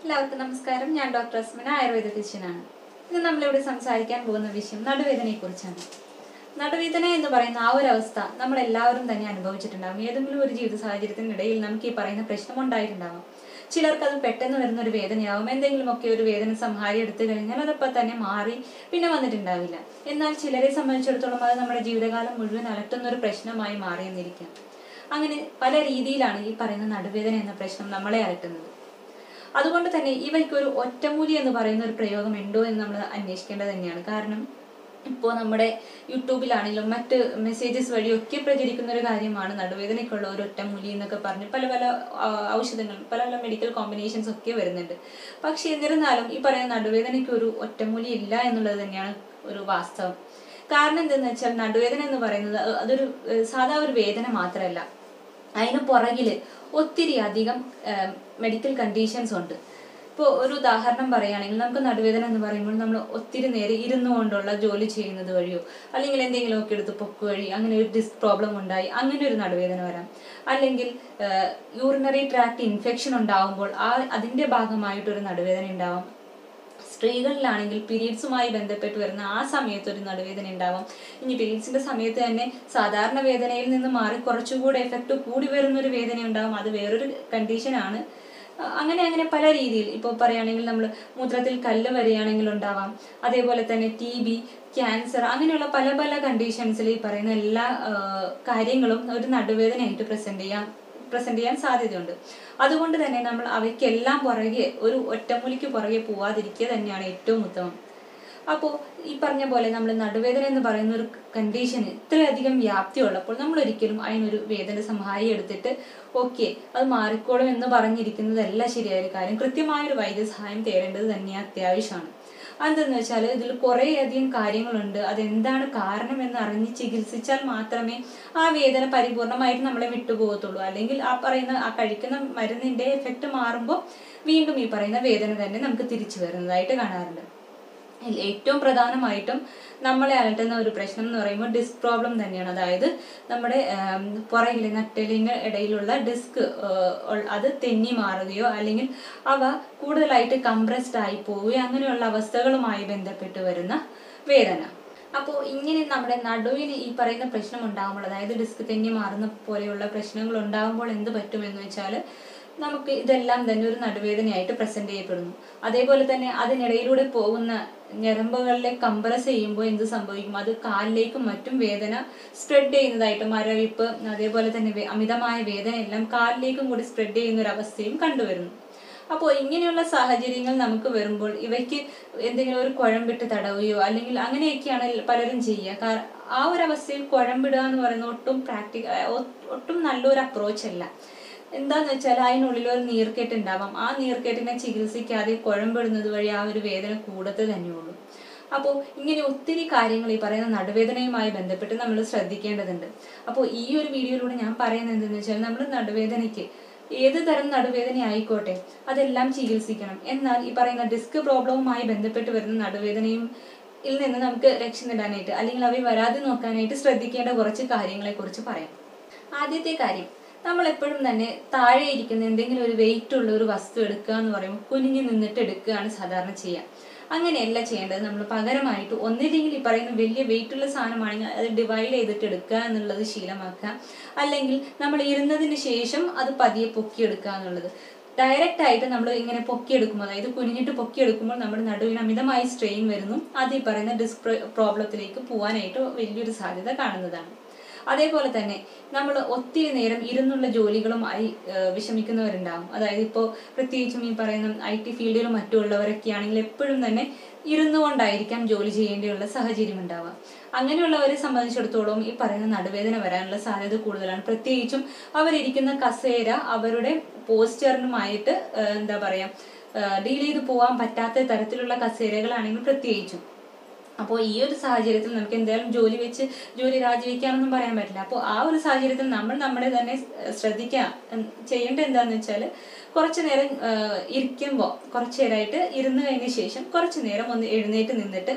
എല്ലാവർക്കും നമസ്കാരം ഞാൻ ഡോക്ടർ അസ്മിന ആയുർവേദ ഫിസിഷ്യനാണ് ഇന്ന് നമ്മളിവിടെ സംസാരിക്കാൻ പോകുന്ന വിഷയം നടുവേദനയെ കുറിച്ചാണ് നടുവേദന എന്ന് പറയുന്ന ആ ഒരു അവസ്ഥ നമ്മൾ എല്ലാവരും തന്നെ അനുഭവിച്ചിട്ടുണ്ടാകും ഏതെങ്കിലും ഒരു ജീവിത സാഹചര്യത്തിനിടയിൽ നമുക്ക് ഈ പറയുന്ന പ്രശ്നം ഉണ്ടായിട്ടുണ്ടാകും ചിലർക്ക് അത് പെട്ടെന്ന് വരുന്ന ഒരു വേദനയാവും എന്തെങ്കിലുമൊക്കെ ഒരു വേദന സംഹാരി എടുത്തു കഴിഞ്ഞാൽ അതപ്പോൾ തന്നെ മാറി പിന്നെ വന്നിട്ടുണ്ടാവില്ല എന്നാൽ ചിലരെ സംബന്ധിച്ചിടത്തോളം അത് നമ്മുടെ ജീവിതകാലം മുഴുവൻ അലട്ടുന്ന ഒരു പ്രശ്നമായി മാറിയെന്നിരിക്കാം അങ്ങനെ പല രീതിയിലാണ് ഈ പറയുന്ന നടുവേദന എന്ന പ്രശ്നം നമ്മളെ അലട്ടുന്നത് അതുകൊണ്ട് തന്നെ ഇവയ്ക്ക് ഒരു ഒറ്റമൂലി എന്ന് പറയുന്ന ഒരു പ്രയോഗം ഉണ്ടോ എന്ന് നമ്മൾ അന്വേഷിക്കേണ്ടത് തന്നെയാണ് കാരണം ഇപ്പോൾ നമ്മുടെ യൂട്യൂബിലാണെങ്കിലും മറ്റ് മെസ്സേജസ് വഴിയൊക്കെ പ്രചരിക്കുന്ന ഒരു കാര്യമാണ് നടുവേദനയ്ക്കുള്ള ഒരു ഒറ്റമൂലി എന്നൊക്കെ പറഞ്ഞ് പല പല ആ, ഔഷധങ്ങൾ പല പല മെഡിക്കൽ കോമ്പിനേഷൻസ് ഒക്കെ വരുന്നുണ്ട് പക്ഷേ എന്നിരുന്നാലും ഈ പറയുന്ന നടുവേദനയ്ക്ക് ഒരു ഒറ്റമൂലി ഇല്ല എന്നുള്ളത് തന്നെയാണ് ഒരു വാസ്തവം കാരണം എന്തെന്ന് വെച്ചാൽ നടുവേദന എന്ന് പറയുന്നത് അ- അതൊരു ഏഹ്, സാധാ ഒരു വേദന മാത്രമല്ല അതിന് പുറകില് ഒത്തിരി അധികം മെഡിക്കൽ കണ്ടീഷൻസ് ഉണ്ട് ഇപ്പോൾ ഒരു ഉദാഹരണം പറയുകയാണെങ്കിൽ നമുക്ക് നടുവേദന എന്ന് പറയുമ്പോൾ നമ്മൾ ഒത്തിരി നേരം ഇരുന്നു കൊണ്ടുള്ള ജോലി ചെയ്യുന്നത് വഴിയോ അല്ലെങ്കിൽ എന്തെങ്കിലുമൊക്കെ എടുത്ത് പൊക്ക് വഴി അങ്ങനെ ഒരു ഡിസ്ക് പ്രോബ്ലം ഉണ്ടായി അങ്ങനെ ഒരു നടുവേദന വരാം അല്ലെങ്കിൽ യൂറിനറി ട്രാക്ട് ഇൻഫെക്ഷൻ ഉണ്ടാവുമ്പോൾ ആ അതിന്റെ ഭാഗമായിട്ടൊരു നടുവേദന ഉണ്ടാവാം സ്ത്രീകളിലാണെങ്കിൽ പീരീഡ്സുമായി ബന്ധപ്പെട്ട് വരുന്ന ആ സമയത്ത് ഒരു നടുവേദന ഉണ്ടാവാം ഇനി പീരീഡ്സിന്റെ സമയത്ത് തന്നെ സാധാരണ വേദനയിൽ നിന്ന് മാറി കുറച്ചുകൂടെ എഫക്റ്റ് കൂടി വരുന്ന ഒരു വേദന ഉണ്ടാവും അത് വേറൊരു കണ്ടീഷനാണ് അഹ് അങ്ങനെ അങ്ങനെ പല രീതിയിൽ ഇപ്പോൾ പറയുകയാണെങ്കിൽ നമ്മൾ മൂത്രത്തിൽ കല്ല് വരികയാണെങ്കിൽ ഉണ്ടാവാം അതേപോലെ തന്നെ ടി ബി ക്യാൻസർ അങ്ങനെയുള്ള പല പല കണ്ടീഷൻസിൽ ഈ പറയുന്ന എല്ലാ ആഹ് കാര്യങ്ങളും ഒരു നടുവേദനയായിട്ട് പ്രസന്റ് ചെയ്യാൻ പ്രസന്റ് ചെയ്യാൻ സാധ്യതയുണ്ട് അതുകൊണ്ട് തന്നെ നമ്മൾ അവയ്ക്കെല്ലാം പുറകെ ഒരു ഒറ്റമൂലിക്ക് പുറകെ പോവാതിരിക്കുക തന്നെയാണ് ഏറ്റവും ഉത്തമം അപ്പോൾ ഈ പറഞ്ഞ പോലെ നമ്മൾ നടുവേദന എന്ന് പറയുന്ന ഒരു കണ്ടീഷന് ഇത്രയധികം വ്യാപ്തി ഉള്ളപ്പോൾ നമ്മൾ ഒരിക്കലും അതിനൊരു വേദന സഹായി എടുത്തിട്ട് ഓക്കെ അത് മാറിക്കോളും എന്ന് പറഞ്ഞിരിക്കുന്നതല്ല ശരിയായ ഒരു കാര്യം കൃത്യമായൊരു വൈദ്യസഹായം തേടേണ്ടത് തന്നെ അത്യാവശ്യമാണ് അതെന്തെന്ന് വെച്ചാൽ ഇതിൽ കുറേയധികം കാര്യങ്ങളുണ്ട് അതെന്താണ് കാരണം എന്ന് അറിഞ്ഞ് ചികിത്സിച്ചാൽ മാത്രമേ ആ വേദന പരിപൂർണമായിട്ട് നമ്മളെ വിട്ടുപോകത്തുള്ളൂ അല്ലെങ്കിൽ ആ പറയുന്ന ആ കഴിക്കുന്ന മരുന്നിന്റെ എഫക്റ്റ് മാറുമ്പോൾ വീണ്ടും ഈ പറയുന്ന വേദന തന്നെ നമുക്ക് തിരിച്ചു വരുന്നതായിട്ട് കാണാറുണ്ട് ഇതിൽ ഏറ്റവും പ്രധാനമായിട്ടും നമ്മളെ അലട്ടുന്ന ഒരു പ്രശ്നം എന്ന് പറയുമ്പോൾ ഡിസ്ക് പ്രോബ്ലം തന്നെയാണ് അതായത് നമ്മുടെ ആം, പുറകിലെ നട്ടലിന് ഇടയിലുള്ള ഡിസ്ക് അത് തെന്നി മാറുകയോ അല്ലെങ്കിൽ അവ കൂടുതലായിട്ട് കംപ്രസ്ഡ് ആയി പോവുകയോ അങ്ങനെയുള്ള അവസ്ഥകളുമായി ബന്ധപ്പെട്ട് വരുന്ന വേദന അപ്പോൾ ഇങ്ങനെ നമ്മുടെ നടുവിന് ഈ പറയുന്ന പ്രശ്നം ഉണ്ടാകുമ്പോൾ അതായത് ഡിസ്ക് തെന്നി മാറുന്ന പോലെയുള്ള പ്രശ്നങ്ങൾ ഉണ്ടാകുമ്പോൾ എന്ത് പറ്റുമെന്ന് വെച്ചാൽ നമുക്ക് ഇതെല്ലാം തന്നെ ഒരു നടുവേദനയായിട്ട് പ്രസന്റ് ചെയ്യപ്പെടുന്നു അതേപോലെ തന്നെ അതിനിടയിലൂടെ പോകുന്ന ഞരമ്പുകളിലെ കംപ്രസ് ചെയ്യുമ്പോൾ എന്ത് സംഭവിക്കും അത് കാലിലേക്കും മറ്റും വേദന സ്പ്രെഡ് ചെയ്യുന്നതായിട്ട് മരവിപ്പ് അതേപോലെ തന്നെ വേ- അമിതമായ വേദന എല്ലാം കാലിലേക്കും കൂടി സ്പ്രെഡ് ചെയ്യുന്ന ഒരു അവസ്ഥയും കണ്ടുവരുന്നു അപ്പോൾ ഇങ്ങനെയുള്ള സാഹചര്യങ്ങൾ നമുക്ക് വരുമ്പോൾ ഇവയ്ക്ക് എന്തെങ്കിലും ഒരു കുഴമ്പിട്ട് തടവുകയോ അല്ലെങ്കിൽ അങ്ങനെയൊക്കെയാണ് പലരും ചെയ്യുക കാ- ആ ഒരു അവസ്ഥയിൽ കുഴമ്പിടുക എന്ന് പറയുന്നത് ഒട്ടും പ്രാക്ടിക്ക ഒട്ടും നല്ലൊരു അപ്രോച്ച് അല്ല എന്താന്ന് വെച്ചാൽ അതിനുള്ളിൽ ഒരു നീർക്കെട്ട് ഉണ്ടാവാം ആ നീർക്കെട്ടിനെ ചികിത്സിക്കാതെ കുഴമ്പിടുന്നത് വഴി ആ ഒരു വേദന കൂടത്തെ തന്നെയുള്ളൂ അപ്പോൾ ഇങ്ങനെ ഒത്തിരി കാര്യങ്ങൾ ഈ പറയുന്ന നടുവേദനയുമായി ബന്ധപ്പെട്ട് നമ്മൾ ശ്രദ്ധിക്കേണ്ടതുണ്ട് അപ്പോൾ ഈ ഒരു വീഡിയോയിലൂടെ ഞാൻ പറയുന്നത് എന്തെന്ന് വെച്ചാൽ നമ്മൾ നടുവേദനയ്ക്ക് ഏത് തരം നടുവേദന ആയിക്കോട്ടെ അതെല്ലാം ചികിത്സിക്കണം എന്നാൽ ഈ പറയുന്ന ഡിസ്ക് പ്രോബ്ലവുമായി ബന്ധപ്പെട്ട് വരുന്ന നടുവേദനയും ിൽ നിന്ന് നമുക്ക് രക്ഷ നേടാനായിട്ട് അല്ലെങ്കിൽ അവയെ വരാതെ നോക്കാനായിട്ട് ശ്രദ്ധിക്കേണ്ട കുറച്ച് കാര്യങ്ങളെ കുറിച്ച് പറയാം ആദ്യത്തെ കാര്യം നമ്മൾ എപ്പോഴും തന്നെ താഴെ ഇരിക്കുന്ന എന്തെങ്കിലും ഒരു വെയിറ്റ് ഉള്ള ഒരു വസ്തു എടുക്കുക എന്ന് പറയുമ്പോൾ കുനിഞ്ഞു നിന്നിട്ട് എടുക്കുകയാണ് സാധാരണ ചെയ്യുക അങ്ങനെയല്ല ചെയ്യേണ്ടത് നമ്മൾ പകരമായിട്ട് ഒന്നില്ലെങ്കിൽ ഈ പറയുന്ന വലിയ വെയിറ്റ് ഉള്ള സാധനമാണെങ്കിൽ അത് ഡിവൈഡ് ചെയ്തിട്ട് എടുക്കുക എന്നുള്ളത് ശീലമാക്കുക അല്ലെങ്കിൽ നമ്മൾ ഇരുന്നതിന് ശേഷം അത് പതിയെ പൊക്കിയെടുക്കുക എന്നുള്ളത് ഡയറക്റ്റ് ആയിട്ട് നമ്മൾ ഇങ്ങനെ പൊക്കിയെടുക്കുമ്പോൾ അതായത് കുനിഞ്ഞിട്ട് പൊക്കിയെടുക്കുമ്പോൾ നമ്മുടെ നടുവിന് അമിതമായി സ്ട്രെയിൻ വരുന്നു അത് ഈ പറയുന്ന ഡിസ്ക് പ്രോബ്ലത്തിലേക്ക് പോകാനായിട്ട് വലിയൊരു സാധ്യത കാണുന്നതാണ് അതേപോലെ തന്നെ നമ്മൾ ഒത്തിരി നേരം ഇരുന്നുള്ള ജോലികളുമായി ഏഹ്, വിഷമിക്കുന്നവരുണ്ടാകും അതായത് ഇപ്പോൾ പ്രത്യേകിച്ചും ഈ പറയുന്ന ഐ ടി ഫീൽഡിലും മറ്റുള്ളവരൊക്കെ ആണെങ്കിൽ എപ്പോഴും തന്നെ ഇരുന്നു കൊണ്ടായിരിക്കാം ജോലി ചെയ്യേണ്ടിയുള്ള സാഹചര്യം ഉണ്ടാവുക അങ്ങനെയുള്ളവരെ സംബന്ധിച്ചിടത്തോളം ഈ പറയുന്ന നടുവേദന വരാനുള്ള സാധ്യത കൂടുതലാണ് പ്രത്യേകിച്ചും അവരിയ്ക്കുന്ന കസേര അവരുടെ പോസ്റ്ററിനുമായിട്ട് ഏഹ്, എന്താ പറയാ ഡീൽ ചെയ്ത് പോകാൻ പറ്റാത്ത തരത്തിലുള്ള കസേരകളാണെങ്കിൽ പ്രത്യേകിച്ചും അപ്പോൾ ഈ ഒരു സാഹചര്യത്തിൽ നമുക്ക് എന്തായാലും ജോലി വെച്ച് ജോലി രാജിവെക്കാനൊന്നും പറയാൻ പറ്റില്ല അപ്പോൾ ആ ഒരു സാഹചര്യത്തിൽ നമ്മൾ നമ്മളെ തന്നെ ശ്രദ്ധിക്കുക ഉം, ചെയ്യേണ്ടത് എന്താന്ന് വെച്ചാൽ കുറച്ചു നേരം ഇരിക്കുമ്പോൾ കുറച്ചു നേരമായിട്ട് ഇരുന്ന് കഴിഞ്ഞ ശേഷം കുറച്ചു നേരം ഒന്ന് എഴുന്നേറ്റ് നിന്നിട്ട്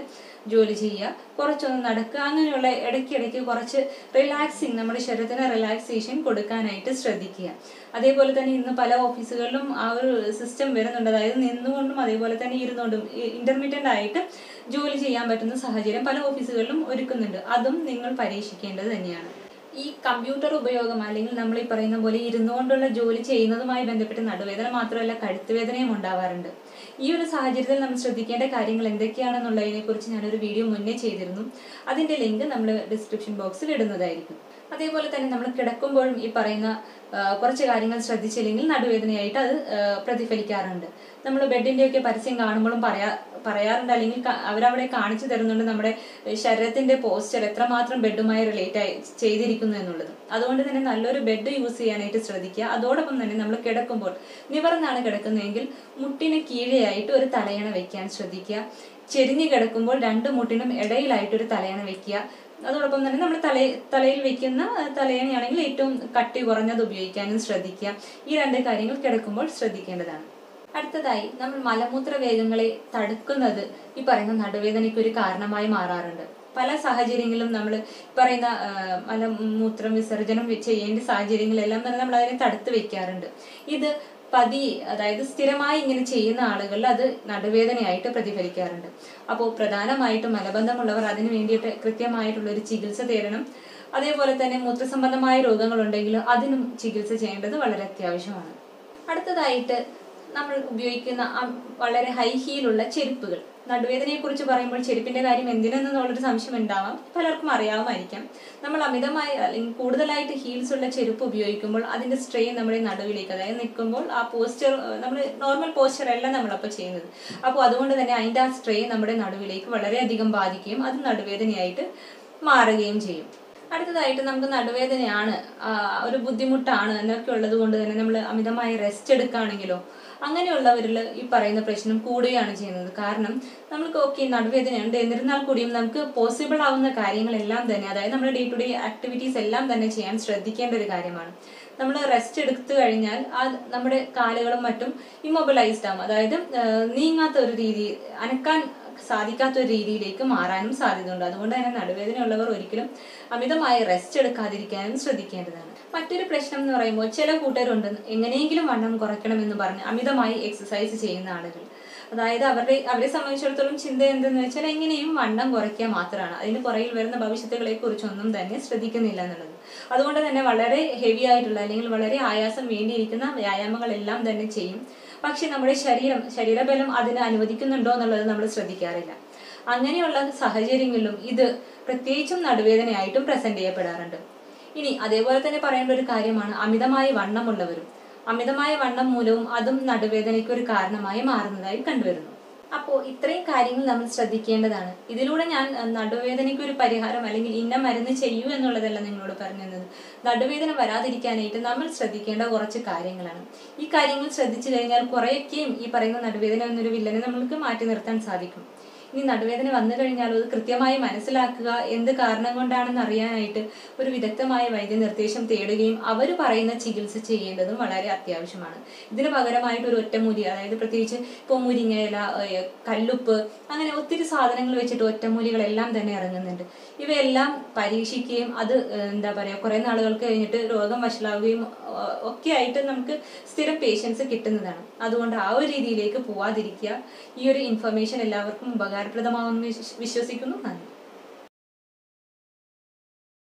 ജോലി ചെയ്യുക കുറച്ചൊന്ന് നടക്കുക അങ്ങനെയുള്ള ഇടയ്ക്കിടയ്ക്ക് കുറച്ച് റിലാക്സിങ് നമ്മുടെ ശരീരത്തിന് റിലാക്സേഷൻ കൊടുക്കാനായിട്ട് ശ്രദ്ധിക്കുക അതേപോലെ തന്നെ ഇന്ന് പല ഓഫീസുകളിലും ആ ഒരു സിസ്റ്റം വരുന്നുണ്ട് അതായത് നിന്നുകൊണ്ടും അതേപോലെ തന്നെ ഇരുന്നുകൊണ്ടും ഇന്റർമീഡിയറ്റ് ആയിട്ട് ജോലി ചെയ്യാൻ പറ്റുന്ന സാഹചര്യം പല ഓഫീസുകളിലും ഒരുക്കുന്നുണ്ട് അതും നിങ്ങൾ പരീക്ഷിക്കേണ്ടത് തന്നെയാണ് ഈ കമ്പ്യൂട്ടർ ഉപയോഗം അല്ലെങ്കിൽ നമ്മൾ ഈ പറയുന്ന പോലെ ഇരുന്നുകൊണ്ടുള്ള ജോലി ചെയ്യുന്നതുമായി ബന്ധപ്പെട്ട് നടുവേദന മാത്രമല്ല കഴുത്തുവേദനയും ഉണ്ടാവാറുണ്ട് ഈ ഒരു സാഹചര്യത്തിൽ നമ്മൾ ശ്രദ്ധിക്കേണ്ട കാര്യങ്ങൾ എന്തൊക്കെയാണെന്നുള്ളതിനെ കുറിച്ച് ഞാനൊരു വീഡിയോ മുന്നേ ചെയ്തിരുന്നു അതിന്റെ ലിങ്ക് നമ്മൾ ഡിസ്ക്രിപ്ഷൻ ബോക്സിൽ ഇടുന്നതായിരിക്കും അതേപോലെ തന്നെ നമ്മൾ കിടക്കുമ്പോഴും ഈ പറയുന്ന ആ, കുറച്ച് കാര്യങ്ങൾ ശ്രദ്ധിച്ചില്ലെങ്കിൽ നടുവേദനയായിട്ട് അത് ആ, പ്രതിഫലിക്കാറുണ്ട് നമ്മൾ ബെഡിന്റെയൊക്കെ പരസ്യം കാണുമ്പോഴും പറയാ പറയാറുണ്ട് അല്ലെങ്കിൽ ക- അവരവിടെ കാണിച്ചു തരുന്നുണ്ട് നമ്മുടെ ശരീരത്തിന്റെ പോസ്ചർ എത്രമാത്രം ബെഡുമായി റിലേറ്റ് ആയി ചെയ്തിരിക്കുന്നു എന്നുള്ളത് അതുകൊണ്ട് തന്നെ നല്ലൊരു ബെഡ് യൂസ് ചെയ്യാനായിട്ട് ശ്രദ്ധിക്കുക അതോടൊപ്പം തന്നെ നമ്മൾ കിടക്കുമ്പോൾ നിവർന്നാണ് കിടക്കുന്നതെങ്കിൽ മുട്ടിന് കീഴെയായിട്ട് ഒരു തലയണ വെക്കാൻ ശ്രദ്ധിക്കുക ചെരിഞ്ഞ് കിടക്കുമ്പോൾ രണ്ട് മുട്ടിനും ഇടയിലായിട്ട് ഒരു തലയണ വെക്കുക അതോടൊപ്പം തന്നെ നമ്മൾ തല തലയിൽ വെക്കുന്ന അഹ് തലയണയാണെങ്കിൽ ഏറ്റവും കട്ടി കുറഞ്ഞത് ഉപയോഗിക്കാനും ശ്രദ്ധിക്കുക ഈ രണ്ട് കാര്യങ്ങൾ കിടക്കുമ്പോൾ ശ്രദ്ധിക്കേണ്ടതാണ് അടുത്തതായി നമ്മൾ മലമൂത്ര വേഗങ്ങളെ തടുക്കുന്നത് ഈ പറയുന്ന നടുവേദനയ്ക്ക് ഒരു കാരണമായി മാറാറുണ്ട് പല സാഹചര്യങ്ങളിലും നമ്മൾ പറയുന്ന ആ, മലമൂത്രം വിസർജനം വെ- ചെയ്യേണ്ട സാഹചര്യങ്ങളെല്ലാം തന്നെ നമ്മൾ അതിനെ തടുത്ത് വെക്കാറുണ്ട് ഇത് പതി അതായത് സ്ഥിരമായി ഇങ്ങനെ ചെയ്യുന്ന ആളുകളിൽ അത് നടുവേദനയായിട്ട് പ്രതിഫലിക്കാറുണ്ട് അപ്പോൾ പ്രധാനമായിട്ടും മലബന്ധമുള്ളവർ അതിന് വേണ്ടിയിട്ട് കൃത്യമായിട്ടുള്ള ഒരു ചികിത്സ തേടണം അതേപോലെ തന്നെ മൂത്രസംബന്ധമായ രോഗങ്ങളുണ്ടെങ്കിൽ അതിനും ചികിത്സ ചെയ്യേണ്ടത് വളരെ അത്യാവശ്യമാണ് അടുത്തതായിട്ട് നമ്മൾ ഉപയോഗിക്കുന്ന ആ വളരെ ഹൈ ഹീലുള്ള ചെരുപ്പുകൾ നടുവേദനയെ കുറിച്ച് പറയുമ്പോൾ ചെരുപ്പിന്റെ കാര്യം എന്തിനെന്നുള്ളൊരു സംശയം ഉണ്ടാവാം പലർക്കും അറിയാമായിരിക്കാം നമ്മൾ അമിതമായി അല്ലെങ്കിൽ കൂടുതലായിട്ട് ഹീൽസ് ഉള്ള ചെരുപ്പ് ഉപയോഗിക്കുമ്പോൾ അതിന്റെ സ്ട്രെയിൻ നമ്മുടെ നടുവിലേക്ക് അതായത് നിൽക്കുമ്പോൾ ആ പോസ്ചർ നമ്മൾ നോർമൽ പോസ്ചർ അല്ല നമ്മളപ്പോൾ ചെയ്യുന്നത് അപ്പോൾ അതുകൊണ്ട് തന്നെ അതിന്റെ ആ സ്ട്രെയിൻ നമ്മുടെ നടുവിലേക്ക് വളരെയധികം ബാധിക്കുകയും അത് നടുവേദനയായിട്ട് മാറുകയും ചെയ്യും അടുത്തതായിട്ട് നമുക്ക് നടുവേദനയാണ് ആ, ഒരു ബുദ്ധിമുട്ടാണ് എന്നൊക്കെ ഉള്ളത് കൊണ്ട് തന്നെ നമ്മൾ അമിതമായി റെസ്റ്റ് എടുക്കുകയാണെങ്കിലോ അങ്ങനെയുള്ളവരിൽ ഈ പറയുന്ന പ്രശ്നം കൂടുകയാണ് ചെയ്യുന്നത് കാരണം നമുക്ക് ഓക്കെ നടുവേദനയുണ്ട് എന്നിരുന്നാൽ കൂടിയും നമുക്ക് പോസിബിൾ ആവുന്ന കാര്യങ്ങളെല്ലാം തന്നെ അതായത് നമ്മുടെ ഡേ ടു ഡേ ആക്ടിവിറ്റീസ് എല്ലാം തന്നെ ചെയ്യാൻ ശ്രദ്ധിക്കേണ്ട ഒരു കാര്യമാണ് നമ്മൾ റെസ്റ്റ് എടുത്തു കഴിഞ്ഞാൽ ആ നമ്മുടെ കാലുകളും മറ്റും ഇമ്മൊബിലൈസ്ഡ് ആവും അതായത് ആ, നീങ്ങാത്ത ഒരു രീതി അനക്കാൻ സാധിക്കാത്ത ഒരു രീതിയിലേക്ക് മാറാനും സാധ്യതയുണ്ട് അതുകൊണ്ട് തന്നെ നടുവേദനയുള്ളവർ ഒരിക്കലും അമിതമായി റെസ്റ്റ് എടുക്കാതിരിക്കാനും ശ്രദ്ധിക്കേണ്ടതാണ് മറ്റൊരു പ്രശ്നം എന്ന് പറയുമ്പോൾ ചില കൂട്ടരുണ്ട് എങ്ങനെയെങ്കിലും വണ്ണം കുറയ്ക്കണമെന്ന് പറഞ്ഞ് അമിതമായി എക്സസൈസ് ചെയ്യുന്ന ആളുകൾ അതായത് അവരുടെ അവരെ സംബന്ധിച്ചിടത്തോളം ചിന്ത എന്തെന്ന് വെച്ചാൽ എങ്ങനെയും വണ്ണം കുറയ്ക്കുക മാത്രമാണ് അതിന് പുറകിൽ വരുന്ന ഭവിഷ്യത്തുകളെ കുറിച്ചൊന്നും തന്നെ ശ്രദ്ധിക്കുന്നില്ല എന്നുള്ളത് അതുകൊണ്ട് തന്നെ വളരെ ഹെവി ആയിട്ടുള്ള അല്ലെങ്കിൽ വളരെ ആയാസം വേണ്ടിയിരിക്കുന്ന വ്യായാമങ്ങളെല്ലാം തന്നെ ചെയ്യും പക്ഷെ നമ്മുടെ ശരീരം ശരീരബലം അതിന് അനുവദിക്കുന്നുണ്ടോ എന്നുള്ളത് നമ്മൾ ശ്രദ്ധിക്കാറില്ല അങ്ങനെയുള്ള സാഹചര്യങ്ങളിലും ഇത് പ്രത്യേകിച്ചും നടുവേദനയായിട്ടും പ്രസന്റ് ചെയ്യപ്പെടാറുണ്ട് ഇനി അതേപോലെ തന്നെ പറയേണ്ട ഒരു കാര്യമാണ് അമിതമായ വണ്ണമുള്ളവരും അമിതമായ വണ്ണം മൂലവും അതും നടുവേദനയ്ക്ക് ഒരു കാരണമായി മാറുന്നതായി കണ്ടുവരുന്നു അപ്പോൾ ഇത്രയും കാര്യങ്ങൾ നമ്മൾ ശ്രദ്ധിക്കേണ്ടതാണ് ഇതിലൂടെ ഞാൻ അഹ്, നടുവേദനയ്ക്ക് ഒരു പരിഹാരം അല്ലെങ്കിൽ ഇന്ന മരുന്ന് ചെയ്യൂ എന്നുള്ളതല്ല നിങ്ങളോട് പറഞ്ഞു തന്നത് നടുവേദന വരാതിരിക്കാനായിട്ട് നമ്മൾ ശ്രദ്ധിക്കേണ്ട കുറച്ച് കാര്യങ്ങളാണ് ഈ കാര്യങ്ങൾ ശ്രദ്ധിച്ചു കഴിഞ്ഞാൽ കുറേയൊക്കെയും ഈ പറയുന്ന നടുവേദന എന്നൊരു വില്ലനെ നമ്മൾക്ക് മാറ്റി നിർത്താൻ സാധിക്കും ഇനി നടുവേദന വന്നു കഴിഞ്ഞാൽ അത് കൃത്യമായി മനസ്സിലാക്കുക എന്ത് കാരണം കൊണ്ടാണെന്ന് അറിയാനായിട്ട് ഒരു വിദഗ്ധമായ വൈദ്യനിർദ്ദേശം തേടുകയും അവർ പറയുന്ന ചികിത്സ ചെയ്യേണ്ടതും വളരെ അത്യാവശ്യമാണ് ഇതിന് പകരമായിട്ട് ഒരു ഒറ്റമൂലി അതായത് പ്രത്യേകിച്ച് ഇപ്പോൾ മുരിങ്ങയില ഏഹ്, കല്ലുപ്പ് അങ്ങനെ ഒത്തിരി സാധനങ്ങൾ വെച്ചിട്ട് ഒറ്റമൂലികളെല്ലാം തന്നെ ഇറങ്ങുന്നുണ്ട് ഇവയെല്ലാം പരീക്ഷിക്കുകയും അത് ഏഹ്, എന്താ പറയുക കുറേ നാളുകൾക്ക് കഴിഞ്ഞിട്ട് രോഗം വഷളാവുകയും ഏഹ്, ഒക്കെ ആയിട്ട് നമുക്ക് സ്ഥിരം പേഷ്യൻസ് കിട്ടുന്നതാണ് അതുകൊണ്ട് ആ ഒരു രീതിയിലേക്ക് പോവാതിരിക്കുക ഈ ഒരു ഇൻഫർമേഷൻ എല്ലാവർക്കും ഉപകാരപ്രദമാവുമെന്ന് വിശ്വ- വിശ്വസിക്കുന്നു നന്ദി